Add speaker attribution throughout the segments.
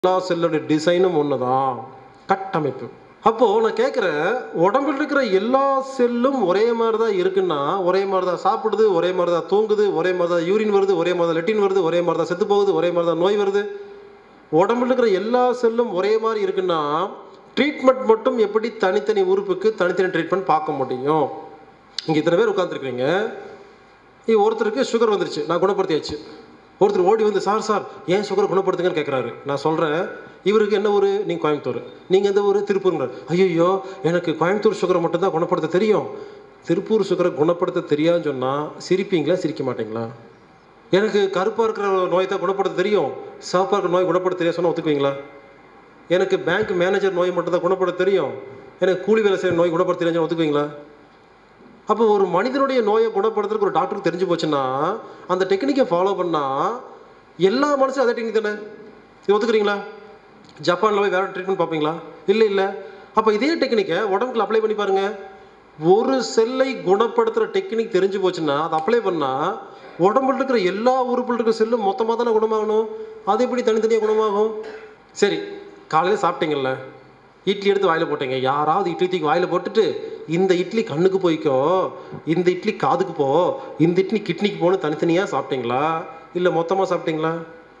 Speaker 1: எல்லா செல்லுடைய டிசைனும் ஒன்று தான் கட்டமைப்பு அப்போது நான் கேட்குறேன் உடம்பில் இருக்கிற எல்லா செல்லும் ஒரே மாதிரி தான் இருக்குன்னா ஒரே மாதிரி தான் சாப்பிடுது ஒரே மாதிரி தான் தூங்குது ஒரே மாதிரி தான் யூரின் வருது ஒரே மாதிரி தான் லெட்டின் வருது ஒரே மாதிரி தான் செத்து போகுது ஒரே மாதிரி தான் நோய் வருது உடம்புல இருக்கிற எல்லா செல்லும் ஒரே மாதிரி இருக்குன்னா ட்ரீட்மெண்ட் மட்டும் எப்படி தனித்தனி உறுப்புக்கு தனித்தனி ட்ரீட்மெண்ட் பார்க்க முடியும் இங்கே இத்தனை பேர் உட்காந்துருக்குறீங்க ஒருத்தருக்கு சுகர் வந்துருச்சு நான் குணப்படுத்தியாச்சு ஒருத்தர் ஓடி வந்து சார் சார் ஏன் சுகர் குணப்படுத்துங்கன்னு கேட்குறாரு நான் சொல்கிறேன் இவருக்கு என்ன ஊர் நீங்கள் கோயம்புத்தூர் நீங்கள் எந்த ஊர் திருப்பூருங்கிறார் ஐயோ எனக்கு கோயம்புத்தூர் சுகரை மட்டும்தான் குணப்படுத்த தெரியும் திருப்பூர் சுகரை குணப்படுத்த தெரியாதுன்னு சொன்னால் சிரிப்பீங்களா சிரிக்க மாட்டீங்களா எனக்கு கருப்பாக இருக்கிற நோயை தான் குணப்படுத்த தெரியும் சிவப்பாக இருக்கிற நோய் குணப்படுத்த தெரியாது சொன்னால் ஒத்துக்குவீங்களா எனக்கு பேங்க் மேனேஜர் நோய் மட்டும் தான் குணப்படுத்த தெரியும் எனக்கு கூலி வேலை செய்கிற நோய் குணப்படுத்த தெரியாதுன்னு ஒத்துக்குவீங்களா அப்போ ஒரு மனிதனுடைய நோயை குணப்படுத்துறதுக்கு ஒரு டாக்டருக்கு தெரிஞ்சு போச்சுன்னா அந்த டெக்னிக்கை ஃபாலோ பண்ணால் எல்லா மனுஷனும் அதே டெக்னிக் தானே இது ஒத்துக்கிறீங்களா ஜப்பானில் போய் வேற ட்ரீட்மெண்ட் பார்ப்பீங்களா இல்லை இல்லை அப்போ இதே டெக்னிக்கை உடம்புக்குள்ள அப்ளை பண்ணி பாருங்க ஒரு செல்லை குணப்படுத்துகிற டெக்னிக் தெரிஞ்சு போச்சுன்னா அதை அப்ளை பண்ணால் உடம்புல இருக்கிற எல்லா உறுப்புல இருக்கிற செல்லும் மொத்தமாக தானே குணமாகணும் அது எப்படி தனித்தனியாக குணமாகும் சரி காலையில் சாப்பிட்டீங்கல்ல இட்லி எடுத்து வாயில் போட்டீங்க யாராவது இட்லி தூக்கி வாயில் போட்டுட்டு இந்த இட்லி கண்ணுக்கு போய்க்கோ இந்த இட்லி காதுக்கு போ இந்த இட்லி கிட்னிக்கு போகணும் தனித்தனியாக சாப்பிட்டீங்களா இல்லை மொத்தமாக சாப்பிட்டீங்களா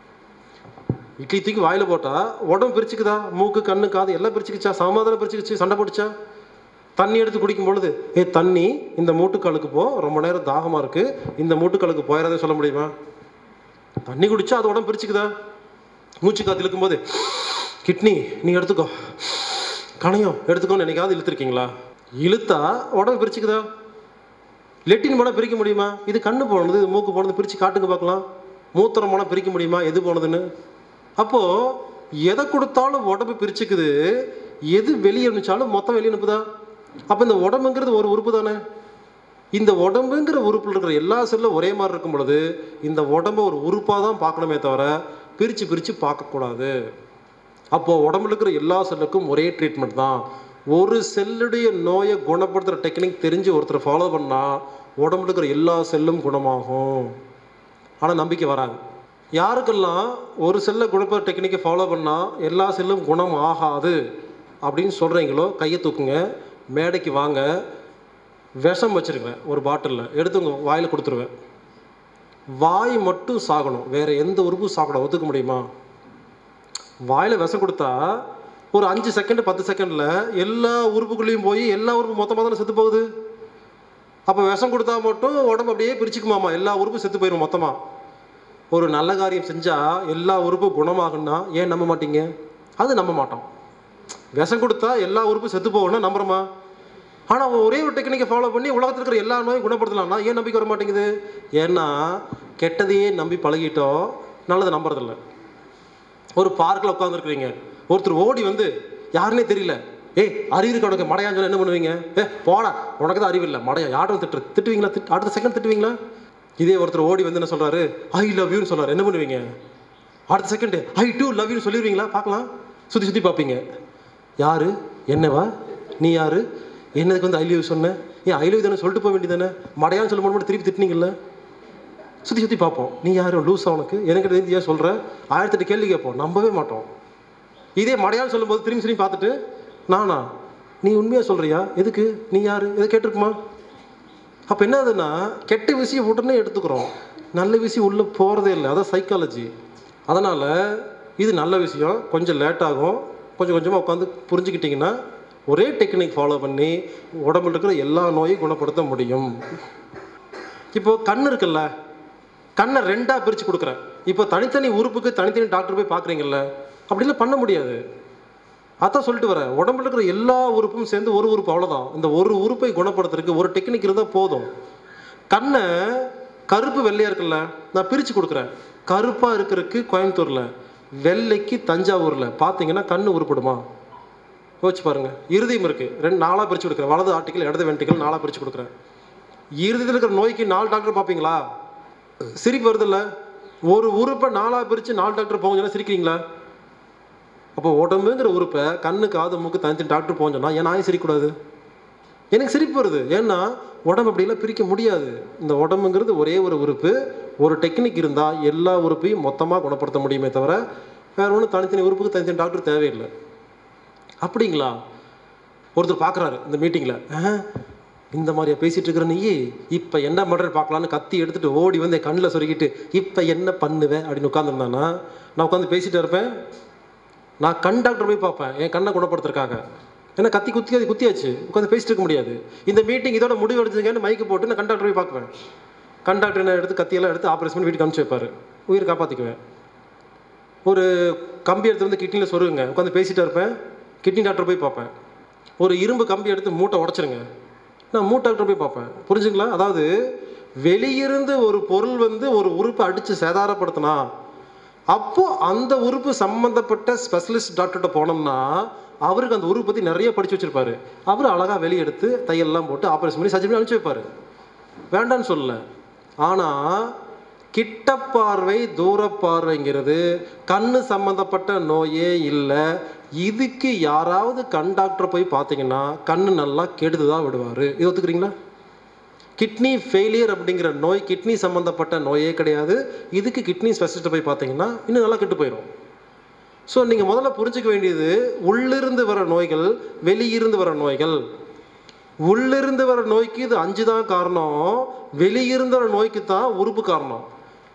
Speaker 1: இட்லி தூக்கி வாயில் போட்டால் உடம்பு பிரிச்சுக்குதா மூக்கு கண்ணு காது எல்லாம் பிரிச்சுக்கிச்சா சமாதானம் பிரிச்சுக்கிச்சு சண்டை போட்டுச்சா தண்ணி எடுத்து குடிக்கும் பொழுது ஏ தண்ணி இந்த மூட்டுக்காலுக்கு போ ரொம்ப நேரம் தாகமாக இருக்குது இந்த மூட்டுக்காலுக்கு போயிடாதே சொல்ல முடியுமா தண்ணி குடிச்சா அது உடம்பு பிரிச்சுக்குதா மூச்சு காத்து இழுக்கும்போது கிட்னி நீ எடுத்துக்கோ கணையம் எடுத்துக்கோன்னு என்னைக்காவது இழுத்துருக்கீங்களா இழுத்தா உடம்பு பிரிச்சுக்குதா லெட்டின் போனால் பிரிக்க முடியுமா இது கண்ணு போனது இது மூக்கு போனது பிரித்து காட்டுங்க பார்க்கலாம் மூத்திரம் போனால் பிரிக்க முடியுமா எது போனதுன்னு அப்போது எதை கொடுத்தாலும் உடம்பு பிரிச்சுக்குது எது வெளியே அனுப்பிச்சாலும் மொத்தம் வெளியே அனுப்புதா அப்போ இந்த உடம்புங்கிறது ஒரு உறுப்பு தானே இந்த உடம்புங்கிற உறுப்பில் இருக்கிற எல்லா செல்லும் ஒரே மாதிரி இருக்கும் பொழுது இந்த உடம்பை ஒரு உறுப்பாக தான் பார்க்கணுமே தவிர பிரித்து பிரித்து பார்க்கக்கூடாது அப்போது உடம்புல இருக்கிற எல்லா செல்லுக்கும் ஒரே ட்ரீட்மெண்ட் தான் ஒரு செல்லுடைய நோயை குணப்படுத்துகிற டெக்னிக் தெரிஞ்சு ஒருத்தர் ஃபாலோ பண்ணால் உடம்புல இருக்கிற எல்லா செல்லும் குணமாகும் ஆனால் நம்பிக்கை வராது யாருக்கெல்லாம் ஒரு செல்லை குணப்படுற டெக்னிக்கை ஃபாலோ பண்ணால் எல்லா செல்லும் குணம் ஆகாது அப்படின்னு சொல்கிறீங்களோ கையை தூக்குங்க மேடைக்கு வாங்க விஷம் வச்சுருக்கேன் ஒரு பாட்டிலில் எடுத்து உங்கள் வாயில் கொடுத்துருவேன் வாய் மட்டும் சாகணும் வேறு எந்த உறுப்பும் சாகணும் ஒத்துக்க முடியுமா வாயில் விஷம் கொடுத்தா ஒரு அஞ்சு செகண்ட் பத்து செகண்டில் எல்லா உறுப்புக்குள்ளேயும் போய் எல்லா உறுப்பு மொத்தமாக தானே செத்து போகுது அப்போ விஷம் கொடுத்தா மட்டும் உடம்பு அப்படியே பிரிச்சுக்குமாமா எல்லா உறுப்பும் செத்து போயிடும் மொத்தமாக ஒரு நல்ல காரியம் செஞ்சால் எல்லா உறுப்பும் குணமாகுன்னா ஏன் நம்ப மாட்டீங்க அது நம்ப மாட்டோம் விஷம் கொடுத்தா எல்லா உறுப்பும் செத்து போகணும்னா நம்புறோமா ஆனால் அவன் ஒரே ஒரு டெக்னிக்கை ஃபாலோ பண்ணி உலகத்தில் இருக்கிற எல்லா நோயும் குணப்படுத்தலாம்னா ஏன் நம்பிக்கை வர மாட்டேங்குது ஏன்னா கெட்டதையே நம்பி பழகிட்டோம் நல்லதை நம்புறதில்ல ஒரு பார்க்கில் உட்காந்துருக்குறீங்க ஒருத்தர் ஓடி வந்து யாருன்னே தெரியல ஏய் அறிவு இருக்க உனக்கு மடையான்னு சொன்னா என்ன பண்ணுவீங்க ஏ போடா உனக்கு தான் அறிவு இல்லை மடையா யாரும் திட்டு திட்டுவீங்களா திட்டு அடுத்த செகண்ட் திட்டுவீங்களா இதே ஒருத்தர் ஓடி வந்து என்ன சொல்றாரு ஐ லவ் யூன்னு சொல்றாரு என்ன பண்ணுவீங்க அடுத்த செகண்ட் ஐ டூ லவ் யூன்னு சொல்லிடுவீங்களா பார்க்கலாம் சுற்றி சுற்றி பார்ப்பீங்க யாரு என்னவா நீ யாரு என்னதுக்கு வந்து ஐ லவ் சொன்னேன் ஏன் ஐ லவ் தானே சொல்லிட்டு போக வேண்டியதானே மடையான்னு சொல்ல மட்டும் திருப்பி திட்டுனீங்கல்ல சுற்றி சுற்றி பார்ப்போம் நீ யாரும் லூஸா உனக்கு எனக்கு தெரிஞ்சு ஏன் சொல்கிற ஆயிரத்தெட்டு கேள்வி கேட்போம் நம்பவே மாட்டோம் இதே மடையான்னு சொல்லும்போது திரும்பி திரும்பி பார்த்துட்டு நானா நீ உண்மையாக சொல்கிறியா எதுக்கு நீ யார் எதை கேட்டிருக்குமா அப்போ என்ன ஆகுதுன்னா கெட்ட விஷயம் உடனே எடுத்துக்கிறோம் நல்ல விஷயம் உள்ளே போகிறதே இல்லை அதான் சைக்காலஜி அதனால் இது நல்ல விஷயம் கொஞ்சம் லேட் ஆகும் கொஞ்சம் கொஞ்சமாக உட்காந்து புரிஞ்சுக்கிட்டிங்கன்னா ஒரே டெக்னிக் ஃபாலோ பண்ணி உடம்புல இருக்கிற எல்லா நோயும் குணப்படுத்த முடியும் இப்போ கண் இருக்குல்ல கண்ணை ரெண்டாக பிரித்து கொடுக்குறேன் இப்போ தனித்தனி உறுப்புக்கு தனித்தனி டாக்டர் போய் பார்க்குறீங்கல்ல அப்படிலாம் பண்ண முடியாது அதான் சொல்லிட்டு வரேன் உடம்புல இருக்கிற எல்லா உறுப்பும் சேர்ந்து ஒரு உறுப்பு அவ்வளோதான் இந்த ஒரு உறுப்பை குணப்படுத்துறதுக்கு ஒரு டெக்னிக் இருந்தால் போதும் கண்ணை கருப்பு வெள்ளையாக இருக்குல்ல நான் பிரித்து கொடுக்குறேன் கருப்பாக இருக்கிறதுக்கு கோயம்புத்தூரில் வெள்ளைக்கு தஞ்சாவூரில் பார்த்தீங்கன்னா கண் உருப்படுமா யோசிச்சு பாருங்கள் இருதயம் இருக்குது ரெண்டு நாளாக பிரித்து கொடுக்குறேன் வலது ஆர்டிக்கல் இடது வெண்டிக்கல் நாளாக பிரித்து கொடுக்குறேன் இருதயத்தில் இருக்கிற நோய்க்கு நாலு டாக்டர் பார்ப்பீங்களா சிரிப்பு வருதுல்ல ஒரு உறுப்பை நாலாக பிரித்து நாலு டாக்டர் போங்க சொன்னா சிரிக்கிறீங்களா அப்போ உடம்புங்கிற உறுப்பை கண்ணு காது மூக்கு தனித்தனி டாக்டர் போக சொன்னா ஏன் நான் சிரிக்கக்கூடாது எனக்கு சிரிப்பு வருது ஏன்னா உடம்பு அப்படிலாம் பிரிக்க முடியாது இந்த உடம்புங்கிறது ஒரே ஒரு உறுப்பு ஒரு டெக்னிக் இருந்தால் எல்லா உறுப்பையும் மொத்தமாக குணப்படுத்த முடியுமே தவிர வேற ஒன்றும் தனித்தனி உறுப்புக்கு தனித்தனி டாக்டர் தேவையில்லை அப்படிங்களா ஒருத்தர் பார்க்குறாரு இந்த மீட்டிங்கில் இந்த மாதிரியா பேசிட்டு இருக்கிற நீ இப்போ என்ன பண்ணுற பார்க்கலான்னு கத்தி எடுத்துட்டு ஓடி வந்து என் கண்ணில் சொருகிட்டு இப்போ என்ன பண்ணுவேன் அப்படின்னு உட்காந்துருந்தானா நான் உட்காந்து பேசிட்டு இருப்பேன் நான் கண் டாக்டர் போய் பார்ப்பேன் என் கண்ணை குணப்படுத்துறதுக்காக ஏன்னா கத்தி குத்தி அது குத்தியாச்சு உட்காந்து பேசிட்டு இருக்க முடியாது இந்த மீட்டிங் இதோட முடிவு எடுத்துங்கன்னு மைக்கு போட்டு நான் கண் டாக்டர் போய் பார்க்குவேன் கண் டாக்டர் என்ன எடுத்து கத்தியெல்லாம் எடுத்து ஆப்ரேஷன் பண்ணி வீட்டுக்கு அனுப்பிச்சு வைப்பாரு உயிர் காப்பாற்றிக்குவேன் ஒரு கம்பி எடுத்து வந்து கிட்னியில் சொருகுங்க உட்காந்து பேசிட்டு இருப்பேன் கிட்னி டாக்டர் போய் பார்ப்பேன் ஒரு இரும்பு கம்பி எடுத்து மூட்டை உடச்சிருங்க நான் மூட்டை டாக்டர் போய் பார்ப்பேன் புரிஞ்சுங்களா அதாவது வெளியிருந்து ஒரு பொருள் வந்து ஒரு உறுப்பை அடித்து சேதாரப்படுத்தினா அப்போ அந்த உறுப்பு சம்பந்தப்பட்ட ஸ்பெஷலிஸ்ட் டாக்டர்கிட்ட போனோம்னா அவருக்கு அந்த உறுப்பு பற்றி நிறைய படிச்சு வச்சிருப்பாரு அவர் அழகாக வெளியே எடுத்து தையல்லாம் போட்டு ஆப்ரேஷன் பண்ணி சர்ஜரி பண்ணி அனுப்பிச்சு வைப்பாரு வேண்டான்னு சொல்லல ஆனால் கிட்ட பார்வை தூர பார்வைங்கிறது கண்ணு சம்மந்தப்பட்ட நோயே இல்லை இதுக்கு யாராவது கண் டாக்டர் போய் பார்த்தீங்கன்னா கண்ணு நல்லா கெடுத்து தான் விடுவார் இது ஒத்துக்கிறீங்களா கிட்னி ஃபெயிலியர் அப்படிங்கிற நோய் கிட்னி சம்மந்தப்பட்ட நோயே கிடையாது இதுக்கு கிட்னி ஸ்பெஷலிஸ்ட்டை போய் பார்த்தீங்கன்னா இன்னும் நல்லா கெட்டு போயிடும் ஸோ நீங்கள் முதல்ல புரிஞ்சுக்க வேண்டியது உள்ளிருந்து வர நோய்கள் வெளியிருந்து வர நோய்கள் உள்ளிருந்து வர நோய்க்கு இது அஞ்சு தான் காரணம் வெளியிருந்து வர நோய்க்கு தான் உறுப்பு காரணம்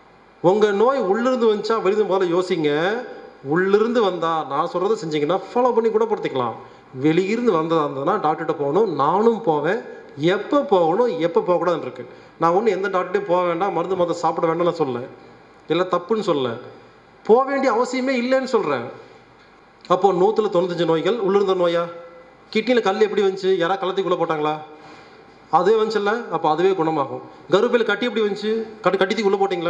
Speaker 1: உங்கள் நோய் உள்ளிருந்து வந்துச்சா வெளியிருந்து முதல்ல யோசிங்க உள்ளிருந்து வந்தா நான் சொல்கிறத செஞ்சீங்கன்னா ஃபாலோ பண்ணி குணப்படுத்திக்கலாம் வெளியிருந்து வந்ததா இருந்ததுன்னா டாக்டர்கிட்ட போகணும் நானும் போவேன் எப்போ போகணும் எப்போ போகக்கூடாதுன்னு இருக்கு நான் ஒன்றும் எந்த டாக்டர்ட்டையும் போக வேண்டாம் மருந்து மருந்து சாப்பிட வேண்டாம்னு நான் சொல்ல இல்லை தப்புன்னு சொல்ல போக வேண்டிய அவசியமே இல்லைன்னு சொல்கிறேன் அப்போ நூற்றுல தொண்ணூத்தஞ்சு நோய்கள் உள்ளிருந்த நோயா கிட்னியில் கல் எப்படி வந்துச்சு யாராவது கள்ளத்துக்குள்ளே போட்டாங்களா அதுவே வந்துச்சுல்ல அப்போ அதுவே குணமாகும் கருப்பையில் கட்டி எப்படி வந்துச்சு கட்டி கட்டித்துக்கு உள்ளே போட்டிங்களா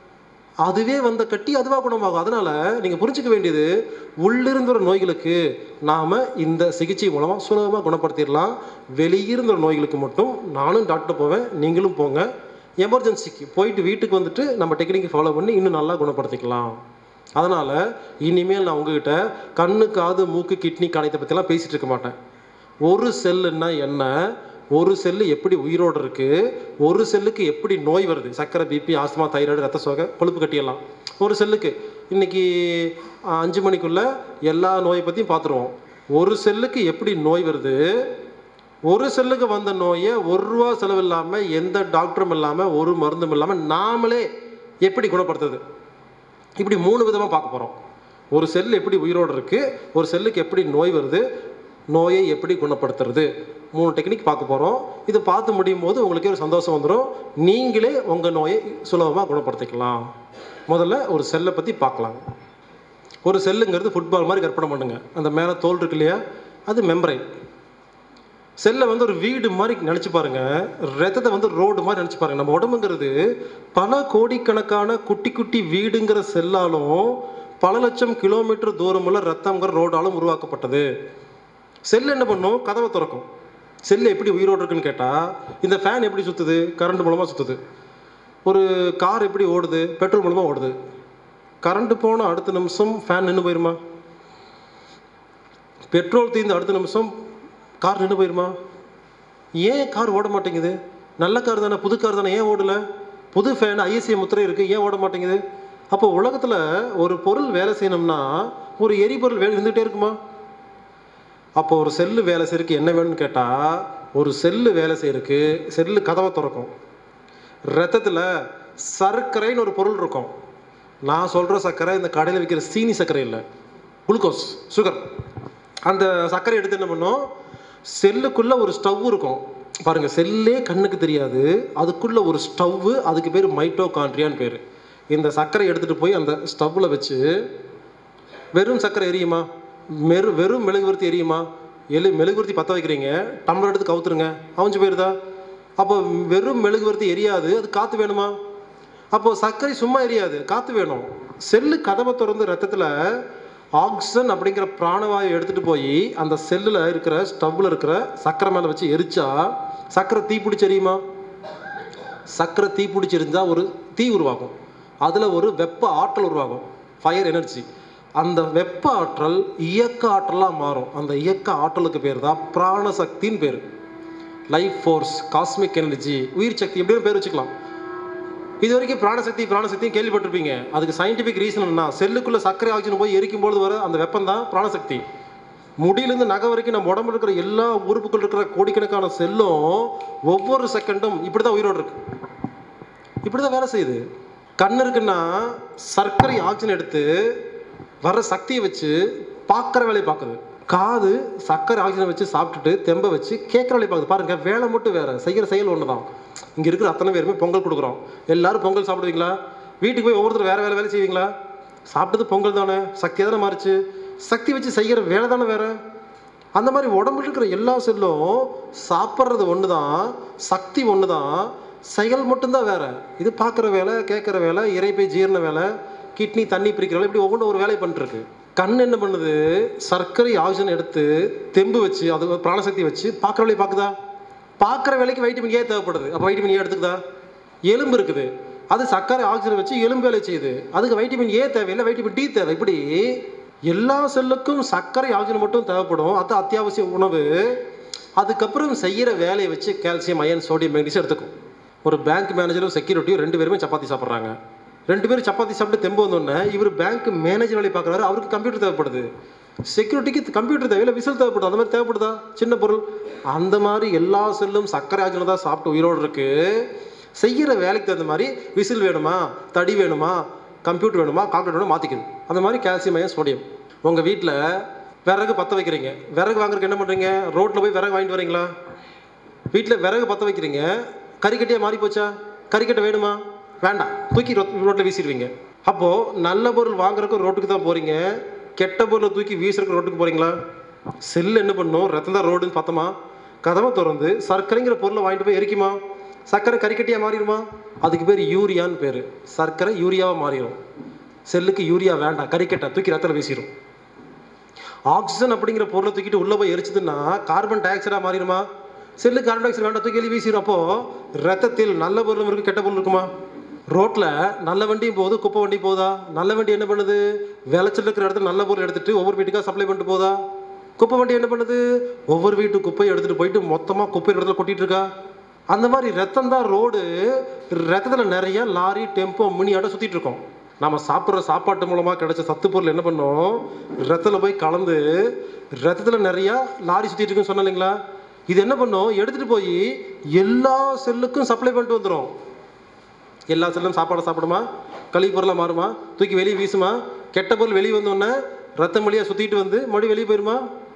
Speaker 1: அதுவே வந்த கட்டி அதுவாக குணமாகும் அதனால நீங்கள் புரிஞ்சுக்க வேண்டியது உள்ளிருந்து வர நோய்களுக்கு நாம் இந்த சிகிச்சை மூலமாக சுலபமாக குணப்படுத்திடலாம் வெளியிருந்த நோய்களுக்கு மட்டும் நானும் டாக்டர் போவேன் நீங்களும் போங்க எமர்ஜென்சிக்கு போயிட்டு வீட்டுக்கு வந்துட்டு நம்ம டெக்னிக்கை ஃபாலோ பண்ணி இன்னும் நல்லா குணப்படுத்திக்கலாம் அதனால் இனிமேல் நான் உங்ககிட்ட கண்ணு காது மூக்கு கிட்னி கணையத்தை பற்றிலாம் பேசிகிட்டு இருக்க மாட்டேன் ஒரு செல்லுன்னா என்ன ஒரு செல்லு எப்படி உயிரோடு இருக்குது ஒரு செல்லுக்கு எப்படி நோய் வருது சர்க்கரை பிபி ஆஸ்மா தைராய்டு ரத்த சோகை கொழுப்பு கட்டியெல்லாம் ஒரு செல்லுக்கு இன்னைக்கு அஹ், அஞ்சு மணிக்குள்ள எல்லா நோயை பற்றியும் பார்த்துருவோம் ஒரு செல்லுக்கு எப்படி நோய் வருது ஒரு செல்லுக்கு வந்த நோயை ஒரு ரூபா செலவு இல்லாமல் எந்த டாக்டரும் இல்லாமல் ஒரு மருந்தும் இல்லாமல் நாமளே எப்படி குணப்படுத்துது இப்படி மூணு விதமாக பார்க்க போகிறோம் ஒரு செல் எப்படி உயிரோடு இருக்குது ஒரு செல்லுக்கு எப்படி நோய் வருது நோயை எப்படி குணப்படுத்துறது மூணு டெக்னிக் பார்க்க போகிறோம் இது பார்த்து முடியும் போது உங்களுக்கே ஒரு சந்தோஷம் வந்துடும் நீங்களே உங்கள் நோயை சுலபமாக குணப்படுத்திக்கலாம் முதல்ல ஒரு செல்லை பற்றி பார்க்கலாம் ஒரு செல்லுங்கிறது ஃபுட்பால் மாதிரி கற்பனை பண்ணுங்க அந்த மேலே தோல் இருக்கு இல்லையா அது மெம்பரைன் செல்லை வந்து ஒரு வீடு மாதிரி நினச்சி பாருங்க ரத்தத்தை வந்து ரோடு மாதிரி நினச்சி பாருங்க நம்ம உடம்புங்கிறது பல கோடிக்கணக்கான குட்டி குட்டி வீடுங்கிற செல்லாலும் பல லட்சம் கிலோமீட்டர் தூரமுள்ள ரத்தங்கிற ரோடாலும் உருவாக்கப்பட்டது செல் என்ன பண்ணும் கதவை திறக்கும் செல் எப்படி உயிரோடு இருக்குன்னு கேட்டால் இந்த ஃபேன் எப்படி சுற்றுது கரண்ட் மூலமாக சுற்றுது ஒரு கார் எப்படி ஓடுது பெட்ரோல் மூலமாக ஓடுது கரண்ட் போன அடுத்த நிமிஷம் ஃபேன் நின்று போயிருமா பெட்ரோல் தீர்ந்து அடுத்த நிமிஷம் கார் நின்று போயிருமா ஏன் கார் ஓட மாட்டேங்குது நல்ல கார் தானே புது கார் தானே ஏன் ஓடல புது ஃபேன் ஐஎஸ்ஐ முத்திரை இருக்குது ஏன் ஓட மாட்டேங்குது அப்போ உலகத்தில் ஒரு பொருள் வேலை செய்யணும்னா ஒரு எரிபொருள் வேலை இருந்துகிட்டே இருக்குமா அப்போ ஒரு செல்லு வேலை செய்யறதுக்கு என்ன வேணும்னு கேட்டால் ஒரு செல்லு வேலை செய்யறதுக்கு செல்லு கதவை திறக்கும் ரத்தத்தில் சர்க்கரைன்னு ஒரு பொருள் இருக்கும் நான் சொல்கிற சர்க்கரை இந்த கடையில் விற்கிற சீனி சர்க்கரை இல்லை குளுக்கோஸ் சுகர் அந்த சர்க்கரை எடுத்து என்ன பண்ணும் செல்லுக்குள்ளே ஒரு ஸ்டவ் இருக்கும் பாருங்கள் செல்லே கண்ணுக்கு தெரியாது அதுக்குள்ளே ஒரு ஸ்டவ்வு அதுக்கு பேர் மைட்டோகாண்ட்ரியான்னு பேர் இந்த சர்க்கரை எடுத்துகிட்டு போய் அந்த ஸ்டவ்வில் வச்சு வெறும் சர்க்கரை எரியுமா மெரு வெறும் மெழுகுவர்த்தி எரியுமா எலு மெழுகுவர்த்தி பற்ற வைக்கிறீங்க டம்ளர் எடுத்து கவுத்துருங்க அவிஞ்சு போயிருதா அப்போ வெறும் மெழுகுவர்த்தி எரியாது அது காற்று வேணுமா அப்போ சர்க்கரை சும்மா எரியாது காற்று வேணும் செல்லு கதவை திறந்து ரத்தத்தில் ஆக்சிஜன் அப்படிங்கிற பிராணவாயு எடுத்துகிட்டு போய் அந்த செல்லில் இருக்கிற ஸ்டவ்வில் இருக்கிற சர்க்கரை மேலே வச்சு எரிச்சா சர்க்கரை தீ பிடிச்சி எரியுமா சர்க்கரை தீ பிடிச்சி எரிஞ்சா ஒரு தீ உருவாகும் அதில் ஒரு வெப்ப ஆற்றல் உருவாகும் ஃபயர் எனர்ஜி அந்த வெப்ப ஆற்றல் இயக்க ஆற்றலாக மாறும் அந்த இயக்க ஆற்றலுக்கு பேர் தான் பிராணசக்தின்னு பேர் லைஃப் ஃபோர்ஸ் காஸ்மிக் எனர்ஜி உயிர் சக்தி எப்படின்னு பேர் வச்சுக்கலாம் இது வரைக்கும் பிராணசக்தி பிராணசக்தியும் கேள்விப்பட்டிருப்பீங்க அதுக்கு சயின்டிஃபிக் ரீசன் என்ன செல்லுக்குள்ள சர்க்கரை ஆக்சிஜன் போய் எரிக்கும் பொழுது வர அந்த வெப்பம் தான் பிராணசக்தி முடியிலேருந்து நகை வரைக்கும் நம்ம உடம்புல இருக்கிற எல்லா உறுப்புகள் இருக்கிற கோடிக்கணக்கான செல்லும் ஒவ்வொரு செகண்டும் இப்படி தான் உயிரோடு இருக்கு இப்படி தான் வேலை செய்யுது கண் இருக்குன்னா சர்க்கரை ஆக்சிஜன் எடுத்து வர்ற சக்தியை வச்சு பார்க்குற வேலையை பார்க்குது காது சர்க்கரை ஆக்சிஜன் வச்சு சாப்பிட்டுட்டு தெம்ப வச்சு கேட்குற வேலையை பார்க்குது பாருங்க வேலை மட்டும் வேற செய்கிற செயல் ஒன்று தான் இங்கே இருக்கிற அத்தனை பேருமே பொங்கல் கொடுக்குறோம் எல்லாரும் பொங்கல் சாப்பிடுவீங்களா வீட்டுக்கு போய் ஒவ்வொருத்தர் வேற வேலை வேலை செய்வீங்களா சாப்பிட்டது பொங்கல் தானே சக்தி தானே மாறிச்சு சக்தி வச்சு செய்கிற வேலை தானே வேற அந்த மாதிரி உடம்புல இருக்கிற எல்லா செல்லும் சாப்பிட்றது ஒன்று தான் சக்தி ஒன்று தான் செயல் மட்டும்தான் வேற இது பார்க்குற வேலை கேட்குற வேலை இறைப்பை ஜீரண வேலை கிட்னி தண்ணி பிரிக்கிற வேலை இப்படி ஒவ்வொன்றும் ஒரு வேலை பண்ணிட்டுருக்கு கண் என்ன பண்ணுது சர்க்கரை ஆக்சிஜன் எடுத்து தெம்பு வச்சு அது பிராணசக்தி வச்சு பார்க்குற வேலையை பார்க்குதா பார்க்குற வேலைக்கு வைட்டமின் ஏ தேவைப்படுது அப்போ வைட்டமின் ஏ எடுத்துக்குதா எலும்பு இருக்குது அது சர்க்கரை ஆக்சிஜன் வச்சு எலும்பு வேலை செய்யுது அதுக்கு வைட்டமின் ஏ தேவையில்லை வைட்டமின் டி தேவை இப்படி எல்லா செல்லுக்கும் சர்க்கரை ஆக்சிஜன் மட்டும் தேவைப்படும் அது அத்தியாவசிய உணவு அதுக்கப்புறம் செய்கிற வேலையை வச்சு கால்சியம் அயன் சோடியம் மெக்னீசியம் எடுத்துக்கும் ஒரு பேங்க் மேனேஜரும் செக்யூரிட்டியும் ரெண்டு பேருமே சப்பாத்தி சாப்பிட்றாங்க ரெண்டு பேரும் சப்பாத்தி சாப்பிட்டு தெம்பு வந்தோடனே இவர் பேங்க் மேனேஜர் வேலை பார்க்குறாரு அவருக்கு கம்ப்யூட்டர் தேவைப்படுது செக்யூரிட்டிக்கு கம்ப்யூட்டர் தேவையில்லை விசில் தேவைப்படுது அந்த மாதிரி தேவைப்படுதா சின்ன பொருள் அந்த மாதிரி எல்லா செல்லும் சர்க்கரை ஆக்சிஜன் தான் சாப்பிட்டு உயிரோடு இருக்கு செய்கிற வேலைக்கு தகுந்த மாதிரி விசில் வேணுமா தடி வேணுமா கம்ப்யூட்டர் வேணுமா கால்குலேட்டர் வேணுமா மாற்றிக்குது அந்த மாதிரி கால்சியம் அயன் சோடியம் உங்கள் வீட்டில் விறகு பற்ற வைக்கிறீங்க விறகு வாங்குறதுக்கு என்ன பண்ணுறீங்க ரோட்டில் போய் விறகு வாங்கிட்டு வரீங்களா வீட்டில் விறகு பற்ற வைக்கிறீங்க கறிக்கட்டையாக மாறி போச்சா கறிக்கட்டை வேணுமா வேண்டாம் தூக்கி ரோட்டில் வீசிடுவீங்க அப்போது நல்ல பொருள் வாங்குறதுக்கு ரோட்டுக்கு தான் போகிறீங்க கெட்ட பொருளை தூக்கி வீசுறதுக்கு ரோட்டுக்கு போகிறீங்களா செல் என்ன பண்ணும் ரத்தம் தான் ரோடுன்னு பார்த்தோமா கதவை திறந்து சர்க்கரைங்கிற பொருளை வாங்கிட்டு போய் எரிக்குமா சர்க்கரை கறிக்கட்டியாக மாறிடுமா அதுக்கு பேர் யூரியான்னு பேர் சர்க்கரை யூரியாவாக மாறிடும் செல்லுக்கு யூரியா வேண்டாம் கறிக்கட்டை தூக்கி ரத்தத்தில் வீசிடும் ஆக்சிஜன் அப்படிங்கிற பொருளை தூக்கிட்டு உள்ளே போய் எரிச்சதுன்னா கார்பன் டை ஆக்சைடாக மாறிடுமா செல்லு கார்பன் டை ஆக்சைடு வேண்டாம் தூக்கி வெளியே வீசிடும் அப்போ ரத்தத்தில் நல்ல பொருளும் இருக்கு கெட்ட பொருள் இருக்குமா ரோட்டில் நல்ல வண்டியும் போகுது குப்பை வண்டி போகுதா நல்ல வண்டி என்ன பண்ணுது விளைச்சல் இருக்கிற இடத்துல நல்ல பொருள் எடுத்துட்டு ஒவ்வொரு வீட்டுக்காக சப்ளை பண்ணிட்டு போகுதா குப்பை வண்டி என்ன பண்ணுது ஒவ்வொரு வீட்டு குப்பையை எடுத்துட்டு போயிட்டு மொத்தமாக குப்பை இடத்துல கொட்டிட்டு இருக்கா அந்த மாதிரி ரத்தம் தான் ரோடு ரத்தத்தில் நிறைய லாரி டெம்போ மினியாட்ட சுற்றிட்டு இருக்கோம் நம்ம சாப்பிட்ற சாப்பாட்டு மூலமாக கிடைச்ச சத்து பொருள் என்ன பண்ணோம் ரத்தத்தில் போய் கலந்து ரத்தத்தில் நிறையா லாரி சுற்றிட்டு இருக்குன்னு சொன்னேன் இல்லைங்களா இது என்ன பண்ணும் எடுத்துகிட்டு போய் எல்லா செல்லுக்கும் சப்ளை பண்ணிட்டு வந்துடும் எல்லா செல்லும் சாப்பாடை சாப்பிடுமா கழிவு பொருளாக மாறுமா தூக்கி வெளியே வீசுமா கெட்ட பொருள் வெளியே வந்தோடனே ரத்தம் வழியாக சுற்றிட்டு வந்து மறுபடியும் வெளியே போயிருமா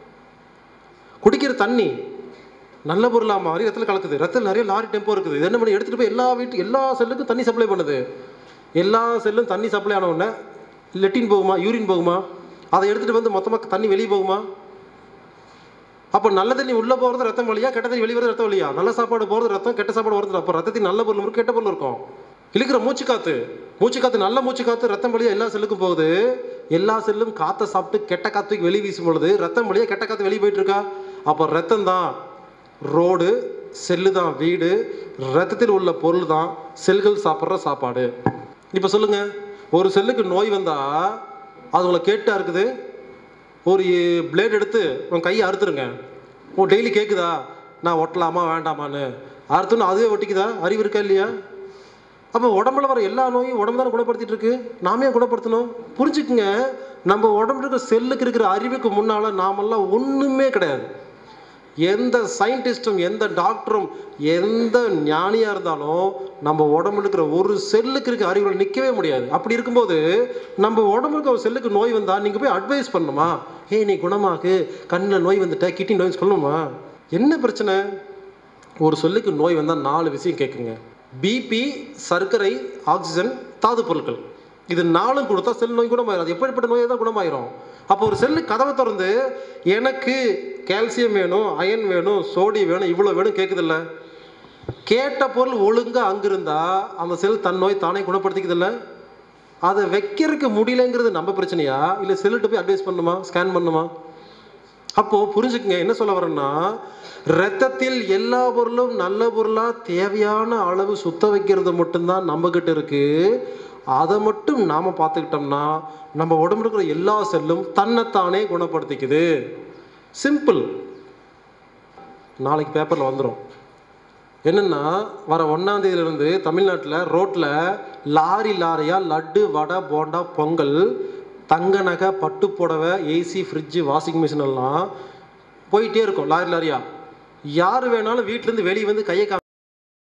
Speaker 1: குடிக்கிற தண்ணி நல்ல பொருளாக மாறி ரத்தத்தில் கலக்குது ரத்தத்தில் நிறைய லாரி டெம்போ இருக்குது இது என்ன பண்ணி எடுத்துகிட்டு போய் எல்லா வீட்டு எல்லா செல்லுக்கும் தண்ணி சப்ளை பண்ணுது எல்லா செல்லும் தண்ணி சப்ளை ஆன உடனே லெட்டின் போகுமா யூரின் போகுமா அதை எடுத்துகிட்டு வந்து மொத்தமாக தண்ணி வெளியே போகுமா அப்போ நல்ல தண்ணி உள்ளே போகிறது ரத்தம் வழியா கெட்ட தண்ணி வெளியே வரது ரத்தம் வழியா நல்ல சாப்பாடு போகிறது ரத்தம் கெட்ட சாப்பாடு வருது அப்போ ரத்தத்தில் நல்ல பொருள் இருக்கும் கெட்ட பொருள் இருக்கும் இழுக்கிற மூச்சு காத்து மூச்சு காத்து நல்ல மூச்சு காத்து ரத்தம் வழியா எல்லா செல்லுக்கும் போகுது எல்லா செல்லும் காற்றை சாப்பிட்டு கெட்ட காத்துக்கு வெளியே வீசும் பொழுது ரத்தம் வழியா கெட்ட காத்து வெளியே போயிட்டு இருக்கா அப்போ ரத்தம் தான் ரோடு செல்லு தான் வீடு ரத்தத்தில் உள்ள பொருள் தான் செல்கள் சாப்பிட்ற சாப்பாடு இப்போ சொல்லுங்க ஒரு செல்லுக்கு நோய் வந்தா அது உங்களை கேட்டா இருக்குது ஒரு பிளேட் எடுத்து உன் கையை அறுத்துருங்க ஓ டெய்லி கேட்குதா நான் ஒட்டலாமா வேண்டாமான்னு அறுத்துன்னு அதுவே ஒட்டிக்குதா அறிவு இருக்கா இல்லையா அப்போ உடம்புல வர எல்லா நோயும் உடம்பு தானே குணப்படுத்திட்டு இருக்கு நாமே குணப்படுத்தணும் புரிஞ்சுக்குங்க நம்ம உடம்புல இருக்கிற செல்லுக்கு இருக்கிற அறிவுக்கு முன்னால நாமெல்லாம் ஒன்றுமே கிடையாது எந்த சயின்டிஸ்டும் எந்த டாக்டரும் எந்த ஞானியா இருந்தாலும் நம்ம உடம்புல இருக்கிற ஒரு செல்லுக்கு இருக்க அறிவுகள் நிற்கவே முடியாது அப்படி இருக்கும்போது நம்ம உடம்புல இருக்க ஒரு செல்லுக்கு நோய் வந்தா நீங்க போய் அட்வைஸ் பண்ணணுமா ஏய் நீ குணமாக்கு கண்ணில் நோய் வந்துட்ட கிட்னி நோய் சொல்லணுமா என்ன பிரச்சனை ஒரு சொல்லுக்கு நோய் வந்தால் நாலு விஷயம் கேட்குங்க பிபி சர்க்கரை ஆக்சிஜன் தாது பொருட்கள் இது நாளும் கொடுத்தா செல் நோய் குணமாயிரும் அது எப்படிப்பட்ட நோயாக தான் குணமாயிரும் அப்போ ஒரு செல்லு கதவை திறந்து எனக்கு கால்சியம் வேணும் அயன் வேணும் சோடியம் வேணும் இவ்வளோ வேணும் கேட்குதில்ல கேட்ட பொருள் ஒழுங்காக அங்கிருந்தா அந்த செல் தன் நோய் தானே குணப்படுத்திக்குதில்ல அதை வைக்கிறதுக்கு முடியலங்கிறது நம்ம பிரச்சனையா இல்லை செல்லுட்டு போய் அட்வைஸ் பண்ணுமா ஸ்கேன் பண்ணுமா அப்போ புரிஞ்சுக்குங்க என்ன சொல்ல வரேன்னா ரத்தத்தில் எல்லா பொருளும் நல்ல பொருளா தேவையான அளவு சுத்த வைக்கிறது மட்டும்தான் நம்ம கிட்ட இருக்கு அதை மட்டும் நாம பார்த்துக்கிட்டோம்னா நம்ம உடம்புல இருக்கிற எல்லா செல்லும் தன்னைத்தானே குணப்படுத்திக்குது சிம்பிள் நாளைக்கு பேப்பரில் வந்துடும் என்னென்னா வர ஒன்றாம் தேதியிலிருந்து தமிழ்நாட்டில் ரோட்டில் லாரி லாரியாக லட்டு வடை போண்டா பொங்கல் தங்க நகை பட்டு புடவை ஏசி ஃப்ரிட்ஜு வாஷிங் மிஷின் எல்லாம் போயிட்டே இருக்கும் லாரி லாரியாக யார் வேணாலும் வீட்டிலேருந்து வெளியே வந்து கையை காமி